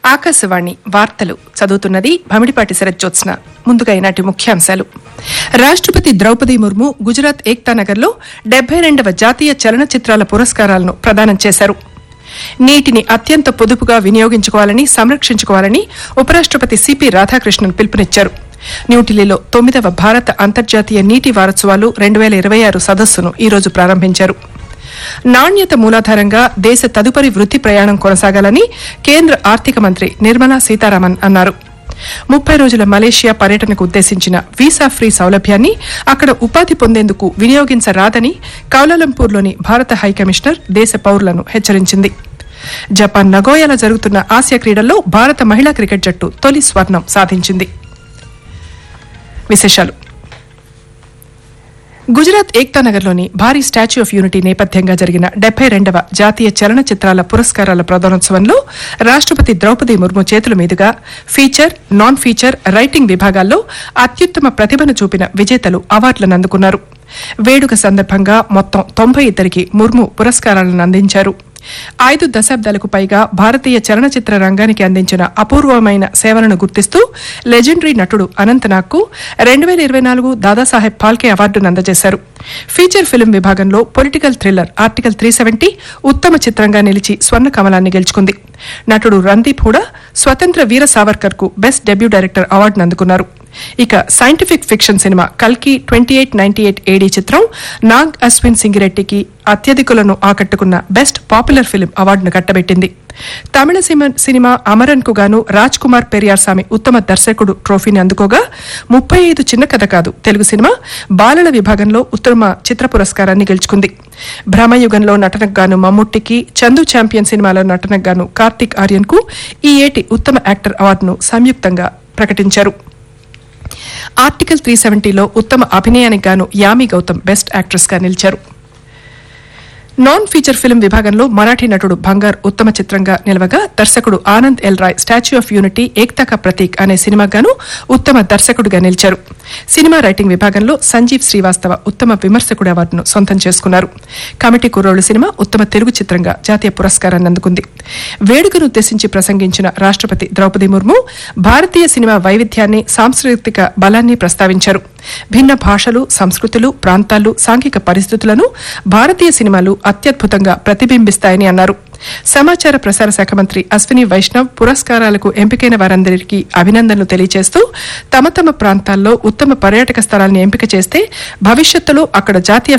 ఆకాశవాణి వార్తలు చదువుతున్నది భమిడిపాటి శరజ్జోత్స్న ముందుగా ఈనాటి ముఖ్యాంశాలు రాష్ట్రపతి ద్రౌపది ముర్ము గుజరాత్ ఏక్తా నగర్లో డెబ్బై రెండవ జాతీయ చలనచిత్రాల పురస్కారాలను ప్రదానం చేశారు నీటిని అత్యంత పొదుపుగా వినియోగించుకోవాలని సంరక్షించుకోవాలని ఉపరాష్ట్రపతి సిపి రాధాకృష్ణన్ పిలుపునిచ్చారు న్యూఢిల్లీలో తొమ్మిదవ భారత అంతర్జాతీయ నీటి వారోత్సవాలు రెండు వేల ఇరవై ఆరు సదస్సును ఈరోజు ప్రారంభించారు నాణ్యత మూలాధారంగా దేశ తదుపరి వృద్ధి ప్రయాణం కొనసాగాలని కేంద్ర ఆర్థిక మంత్రి నిర్మలా సీతారామన్ అన్నారు ముప్పై రోజుల మలేషియా పర్యటనకు ఉద్దేశించిన వీసా ఫ్రీ సౌలభ్యాన్ని అక్కడ ఉపాధి పొందేందుకు వినియోగించరాదని కౌలాలంపూర్లోని భారత హైకమిషనర్ దేశ పౌరులను హెచ్చరించింది జపాన్ నగోయాలో జరుగుతున్న ఆసియా క్రీడల్లో భారత మహిళా క్రికెట్ జట్టు తొలి స్వర్ణం సాధించింది విశేషాలు గుజరాత్ ఏక్తా నగర్లోని భారీ స్టాచ్యూ ఆఫ్ యూనిటీ నేపథ్యంగా జరిగిన డెబ్బై రెండవ జాతీయ చలనచిత్రాల పురస్కారాల ప్రదానోత్సవంలో రాష్ట్రపతి ద్రౌపది ముర్ము చేతుల మీదుగా ఫీచర్ నాన్ ఫీచర్ రైటింగ్ విభాగాల్లో అత్యుత్తమ ప్రతిభను చూపిన విజేతలు అవార్డులను అందుకున్నారు వేడుక సందర్భంగా మొత్తం తొంభై ఇద్దరికి ముర్ము పురస్కారాలను అందించారు ఐదు దశాబ్దాలకు పైగా భారతీయ చలనచిత్ర రంగానికి అందించిన అపూర్వమైన సేవలను గుర్తిస్తూ లెజెండరీ నటుడు అనంతనాగ్కు రెండు వేల ఇరవై నాలుగు దాదాసాహెబ్ ఫాల్కే అవార్డును అందజేశారు ఫీచర్ ఫిల్మ్ విభాగంలో political thriller article three seventy ఉత్తమ చిత్రంగా నిలిచి స్వర్ణ కమలాన్ని గెలుచుకుంది నటుడు రందీప్ హూడా స్వతంత్ర వీర సావర్కర్ కు బెస్ట్ డెబ్యూ డైరెక్టర్ అవార్డును అందుకున్నారు ఇక సైంటిఫిక్ ఫిక్షన్ సినిమా కల్కి twenty eight ninety eight AD చిత్రం నాగ్ అశ్విన్ సింగిరెడ్డికి అత్యధికులను ఆకట్టుకున్న బెస్ట్ పాపులర్ ఫిలిం అవార్డును కట్టబెట్టింది తమిళ సిమ- సినిమా అమరన్ కు గాను రాజ్ కుమార్ పెరియార్ స్వామి ఉత్తమ దర్శకుడు ట్రోఫీని అందుకోగా ముప్పై ఐదు చిన్న కథ కాదు తెలుగు సినిమా బాలల విభాగంలో ఉత్తమ చిత్ర పురస్కారాన్ని గెలుచుకుంది భ్రమయుగంలో నటనకు గాను మమ్ముట్టికి చందు ఛాంపియన్ సినిమాలో నటనకు గాను కార్తిక్ ఆర్యన్ కు ఈ ఏటి ఉత్తమ యాక్టర్ అవార్డును సంయుక్తంగా ప్రకటించారు ఆర్టికల్ త్రీ సెవెంటీలో ఉత్తమ అభినయానికి గాను యామి గౌతమ్ బెస్ట్ యాక్ట్రెస్ గా నిలిచారు నాన్ ఫీచర్ ఫిల్మ్ విభాగంలో మరాఠీ నటుడు బంగార్ ఉత్తమ చిత్రంగా నిలవగా దర్శకుడు Anand L Rai statue of unity Ekta ka Prateek అనే సినిమాగాను ఉత్తమ దర్శకుడిగా నిలిచారు సినిమా రైటింగ్ విభాగంలో సంజీవ్ శ్రీవాస్తవ ఉత్తమ విమర్శకుడి అవార్డును సొంతం చేసుకున్నారు కమిటీ కుర్రోళ్లు సినిమా ఉత్తమ తెలుగు చిత్రంగా జాతీయ పురస్కారాన్ని అందుకుంది వేడుకను ఉద్దేశించి ప్రసంగించిన రాష్ట్రపతి ద్రౌపది ముర్ము భారతీయ సినిమా వైవిధ్యాన్ని సాంస్కృతిక బలాన్ని ప్రస్తావించారు భిన్న భాషలు సంస్కృతులు ప్రాంతాలు సాంఘిక పరిస్థితులను భారతీయ సినిమాలు అత్యద్భుతంగా ప్రతిబింబిస్తాయని అన్నారు సమాచార ప్రసార శాఖ మంత్రి అశ్విని వైష్ణవ్ పురస్కారాలకు ఎంపికైన వారందరికీ అభినందనలు తెలియజేస్తూ తమ తమ ప్రాంతాల్లో ఉత్తమ పర్యాటక స్థలాన్ని ఎంపిక చేస్తే భవిష్యత్తులో అక్కడ జాతీయ